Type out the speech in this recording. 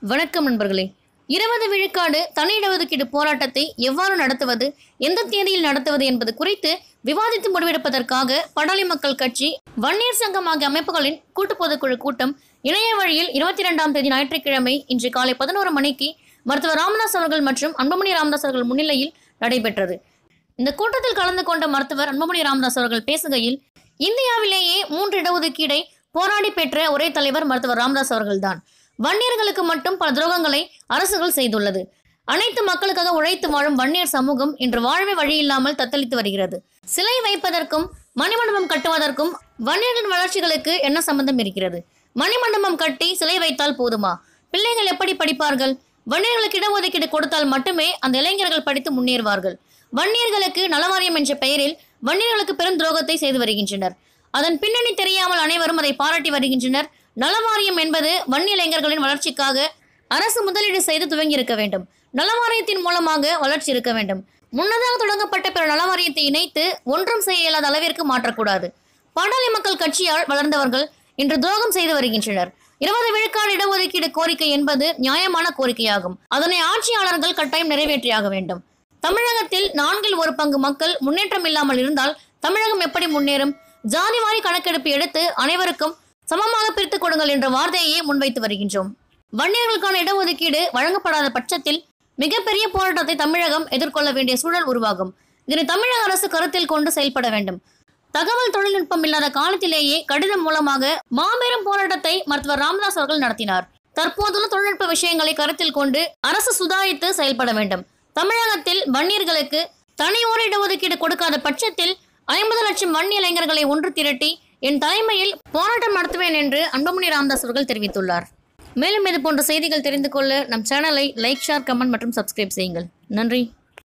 வணக்கம் நண்பர்களே இருபது விழுக்காடு தனி இடஒதுக்கீடு போராட்டத்தை எவ்வாறு நடத்துவது எந்த தேதியில் நடத்துவது என்பது குறித்து விவாதித்து முடிவெடுப்பதற்காக படாளி மக்கள் கட்சி வன்னியர் சங்கம் ஆகிய அமைப்புகளின் கூட்டுப் பொதுக்குழு கூட்டம் இணைய வழியில் இருபத்தி இரண்டாம் தேதி ஞாயிற்றுக்கிழமை இன்று காலை பதினோரு மணிக்கு மருத்துவர் ராமதாஸ் அவர்கள் மற்றும் அன்புமணி ராமதாஸ் அவர்கள் முன்னிலையில் நடைபெற்றது இந்த கூட்டத்தில் கலந்து கொண்ட மருத்துவர் அன்புமணி ராமதாஸ் அவர்கள் பேசுகையில் இந்தியாவிலேயே மூன்று இடஒதுக்கீடை போராடி பெற்ற ஒரே தலைவர் மருத்துவர் ராமதாஸ் அவர்கள்தான் வன்னியர்களுக்கு மட்டும் பல துரோகங்களை அரசுகள் செய்துள்ளது அனைத்து மக்களுக்காக உழைத்து வாழும் வன்னியர் சமூகம் இன்று வாழவே வழியில்லாமல் தத்தளித்து வருகிறது சிலை வைப்பதற்கும் மணிமண்டபம் கட்டுவதற்கும் வன்னியர்களின் வளர்ச்சிகளுக்கு என்ன சம்பந்தம் இருக்கிறது மணிமண்டபம் கட்டி சிலை வைத்தால் போதுமா பிள்ளைகள் எப்படி படிப்பார்கள் வன்னியர்களுக்கு இடஒதுக்கீடு கொடுத்தால் மட்டுமே அந்த இளைஞர்கள் படித்து முன்னேறுவார்கள் வன்னியர்களுக்கு நலவாரியம் என்ற பெயரில் வன்னியர்களுக்கு பெரும் துரோகத்தை செய்து வருகின்றனர் அதன் பின்னணி தெரியாமல் அனைவரும் அதை பாராட்டி வருகின்றனர் நலவாரியம் என்பது வன்னிய இளைஞர்களின் வளர்ச்சிக்காக அரசு முதலீடு செய்து துவங்கியிருக்க வேண்டும் நலவாரியத்தின் மூலமாக வளர்ச்சி இருக்க வேண்டும் முன்னதாக தொடங்கப்பட்ட பிற நலவாரியத்தை இணைத்து ஒன்றும் செய்ய இயலாத அளவிற்கு மாற்றக்கூடாது பாட்டாளி மக்கள் கட்சியால் வளர்ந்தவர்கள் இன்று துரோகம் செய்து வருகின்றனர் இருபது விழுக்காடு இடஒதுக்கீடு கோரிக்கை என்பது நியாயமான கோரிக்கையாகும் அதனை ஆட்சியாளர்கள் கட்டாயம் நிறைவேற்றியாக வேண்டும் தமிழகத்தில் நான்கில் ஒரு பங்கு மக்கள் முன்னேற்றம் இல்லாமல் இருந்தால் தமிழகம் எப்படி முன்னேறும் ஜாதிவாரி கணக்கெடுப்பு எடுத்து அனைவருக்கும் சமமாக பிரித்துக் கொடுங்கள் என்ற வார்த்தையை முன்வைத்து வருகின்றோம் வன்னியர்களுக்கான இடஒதுக்கீடு வழங்கப்படாத பட்சத்தில் மிகப்பெரிய போராட்டத்தை தமிழகம் எதிர்கொள்ள வேண்டிய சூழல் உருவாகும் இதனை தமிழக அரசு கருத்தில் கொண்டு செயல்பட வேண்டும் தகவல் தொழில்நுட்பம் இல்லாத காலத்திலேயே கடிதம் மூலமாக மாபெரும் போராட்டத்தை மருத்துவர் ராமதாஸ் அவர்கள் நடத்தினார் தற்போதுள்ள தொழில்நுட்ப விஷயங்களை கருத்தில் கொண்டு அரசு சுதாரித்து செயல்பட வேண்டும் தமிழகத்தில் வன்னியர்களுக்கு தனி ஓர் இடஒதுக்கீடு கொடுக்காத பட்சத்தில் ஐம்பது லட்சம் வன்னி இளைஞர்களை ஒன்று திரட்டி என் தலைமையில் போராட்டம் நடத்துவேன் என்று அன்புமணி ராமதாஸ் அவர்கள் தெரிவித்துள்ளார் மேலும் இது போன்ற செய்திகள் தெரிந்து கொள்ள நம் சேனலை லைக் ஷேர் கமெண்ட் மற்றும் சப்ஸ்கிரைப் செய்யுங்கள் நன்றி